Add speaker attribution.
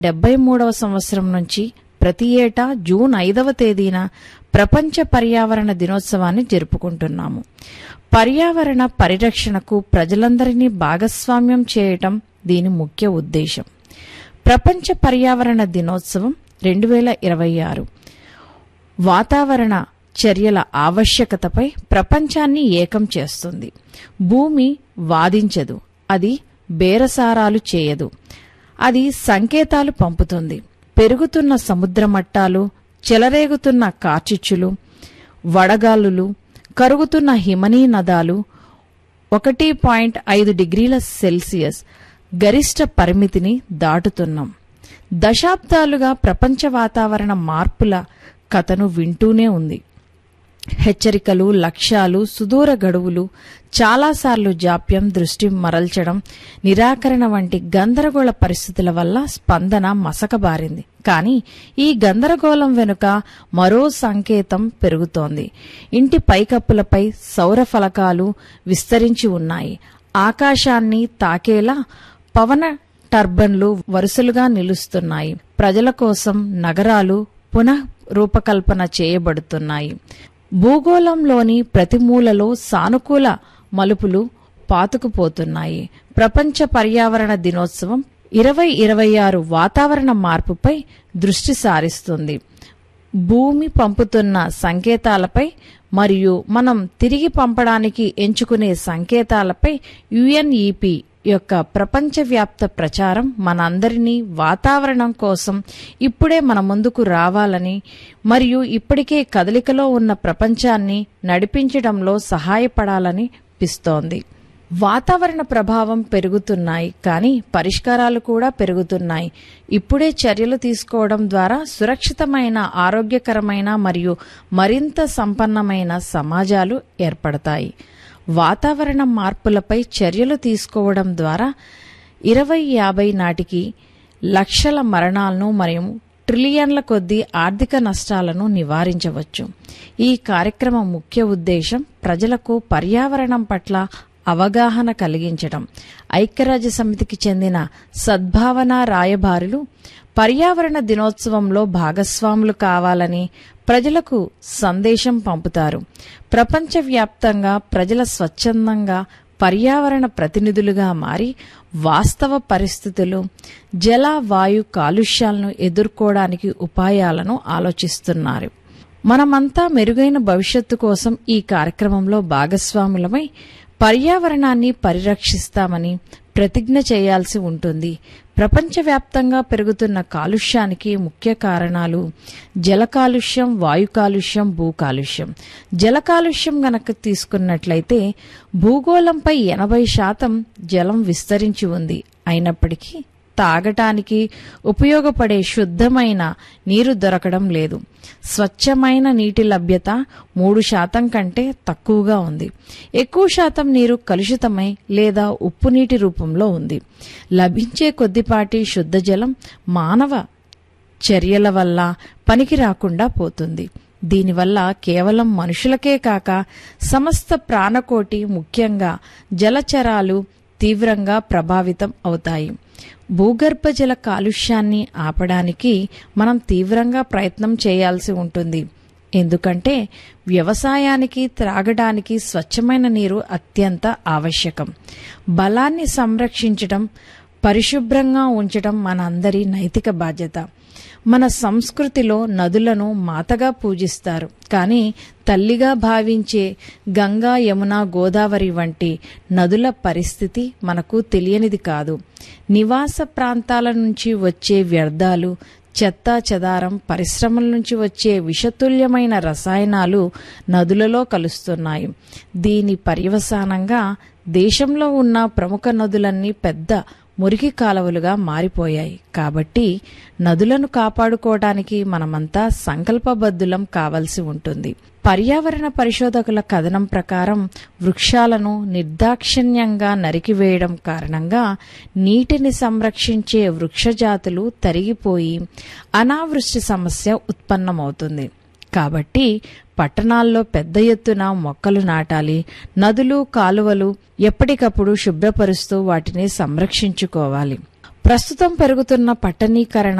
Speaker 1: డెబ్బై మూడవ సంవత్సరం నుంచి ప్రతి ఏటా జూన్ ఐదవ తేదీన ప్రపంచ పర్యావరణ దినోత్సవాన్ని జరుపుకుంటున్నాము పర్యావరణ పరిరక్షణకు ప్రజలందరినీ భాగస్వామ్యం చేయటం దీని ముఖ్య ఉద్దేశం ప్రపంచ పర్యావరణ దినోత్సవం రెండు వేల ఇరవై ఆరు వాతావరణ చర్యల ఆవశ్యకతపై ప్రపంచాన్ని ఏకం చేస్తుంది భూమి వాదించదు అది బేరసారాలు చేయదు అది సంకేతాలు పంపుతుంది పెరుగుతున్న సముద్ర మట్టాలు చెలరేగుతున్న కార్చిచ్చులు వడగాలులు కరుగుతున్న హిమనీ నదాలు ఒకటి పాయింట్ ఐదు డిగ్రీల సెల్సియస్ గరిష్ట పరిమితిని దాటుతున్నాం దశాబ్దాలుగా ప్రపంచ వాతావరణ మార్పుల కథను వింటూనే ఉంది హెచ్చరికలు లక్ష్యాలు సుదూర గడువులు చాలాసార్లు జాప్యం దృష్టి మరల్చడం నిరాకరణ వంటి గందరగోళ పరిస్థితుల వల్ల స్పందన మసకబారింది కానీ ఈ గందరగోళం వెనుక మరో సంకేతం పెరుగుతోంది ఇంటి పైకప్పులపై సౌర ఫలకాలు విస్తరించి ఉన్నాయి ఆకాశాన్ని తాకేలా పవన టర్బన్లు వరుసలుగా నిలుస్తున్నాయి ప్రజల కోసం నగరాలు పునః రూపకల్పన చేయబడుతున్నాయి భూగోళంలోని ప్రతి మూలలో సానుకూల మలుపులు పాతుకుపోతున్నాయి ప్రపంచ పర్యావరణ దినోత్సవం ఇరవై ఇరవై ఆరు వాతావరణ మార్పుపై దృష్టి సారిస్తుంది భూమి పంపుతున్న సంకేతాలపై మరియు మనం తిరిగి పంపడానికి ఎంచుకునే సంకేతాలపై యుఎన్ఈపి యొక్క ప్రపంచవ్యాప్త ప్రచారం మనందరినీ వాతావరణం కోసం ఇప్పుడే మన ముందుకు రావాలని మరియు ఇప్పటికే కదలికలో ఉన్న ప్రపంచాన్ని నడిపించడంలో సహాయపడాలని పిస్తోంది వాతావరణ ప్రభావం పెరుగుతున్నాయి కానీ పరిష్కారాలు కూడా పెరుగుతున్నాయి ఇప్పుడే చర్యలు తీసుకోవడం ద్వారా సురక్షితమైన ఆరోగ్యకరమైన మరియు మరింత సంపన్నమైన సమాజాలు ఏర్పడతాయి వాతావరణ మార్పులపై చర్యలు తీసుకోవడం ద్వారా ఇరవై యాభై నాటికి లక్షల మరణాలను మరియు ట్రిలియన్ల కొద్దీ ఆర్థిక నష్టాలను నివారించవచ్చు ఈ కార్యక్రమం ముఖ్య ఉద్దేశం ప్రజలకు పర్యావరణం పట్ల అవగాహన కలిగించడం ఐక్యరాజ్య సమితికి చెందిన సద్భావన రాయబారులు పర్యావరణ దినోత్సవంలో భాగస్వాములు కావాలని ప్రజలకు సందేశం పంపుతారు ప్రపంచవ్యాప్తంగా ప్రజల స్వచ్ఛందంగా పర్యావరణ ప్రతినిధులుగా మారి వాస్తవ పరిస్థితులు జల వాయు కాలుష్యాలను ఎదుర్కోవడానికి ఉపాయాలను ఆలోచిస్తున్నారు మనమంతా మెరుగైన భవిష్యత్తు కోసం ఈ కార్యక్రమంలో భాగస్వాములమై పర్యావరణాన్ని పరిరక్షిస్తామని ప్రతిజ్ఞ చేయాల్సి ఉంటుంది ప్రపంచవ్యాప్తంగా పెరుగుతున్న కాలుష్యానికి ముఖ్య కారణాలు జల కాలుష్యం వాయు కాలుష్యం భూ కాలుష్యం జల కాలుష్యం గనక తీసుకున్నట్లయితే భూగోళంపై ఎనభై శాతం జలం విస్తరించి ఉంది అయినప్పటికీ తాగటానికి ఉపయోగపడే శుద్ధమైన నీరు దొరకడం లేదు స్వచ్ఛమైన నీటి లభ్యత మూడు శాతం కంటే తక్కువగా ఉంది ఎక్కువ శాతం నీరు కలుషితమై లేదా ఉప్పు నీటి రూపంలో ఉంది లభించే కొద్దిపాటి శుద్ధ జలం మానవ చర్యల వల్ల పనికి రాకుండా పోతుంది దీనివల్ల కేవలం మనుషులకే కాక సమస్త ప్రాణకోటి ముఖ్యంగా జలచరాలు తీవ్రంగా ప్రభావితం అవుతాయి భూగర్భ జల కాలుష్యాన్ని ఆపడానికి మనం తీవ్రంగా ప్రయత్నం చేయాల్సి ఉంటుంది ఎందుకంటే వ్యవసాయానికి త్రాగడానికి స్వచ్ఛమైన నీరు అత్యంత ఆవశ్యకం బలాన్ని సంరక్షించడం పరిశుభ్రంగా ఉంచడం మనందరి నైతిక బాధ్యత మన సంస్కృతిలో నదులను మాతగా పూజిస్తారు కానీ తల్లిగా భావించే గంగా యమున గోదావరి వంటి నదుల పరిస్థితి మనకు తెలియనిది కాదు నివాస ప్రాంతాల నుంచి వచ్చే వ్యర్థాలు చెత్తా చెదారం పరిశ్రమల నుంచి వచ్చే విషతుల్యమైన రసాయనాలు నదులలో కలుస్తున్నాయి దీని పర్యవసానంగా దేశంలో ఉన్న ప్రముఖ నదులన్నీ పెద్ద మురికి కాలువలుగా మారిపోయాయి కాబట్టి నదులను కాపాడుకోవడానికి మనమంతా సంకల్పబద్ధులం కావలసి ఉంటుంది పర్యావరణ పరిశోధకుల కథనం ప్రకారం వృక్షాలను నిర్దాక్షిణ్యంగా నరికివేయడం కారణంగా నీటిని సంరక్షించే వృక్షజాతులు తరిగిపోయి అనావృష్టి సమస్య ఉత్పన్నమవుతుంది కాబట్టి పట్టణాల్లో పెద్ద ఎత్తున మొక్కలు నాటాలి నదులు కాలువలు ఎప్పటికప్పుడు శుభ్రపరుస్తూ వాటిని సంరక్షించుకోవాలి ప్రస్తుతం పెరుగుతున్న పట్టణీకరణ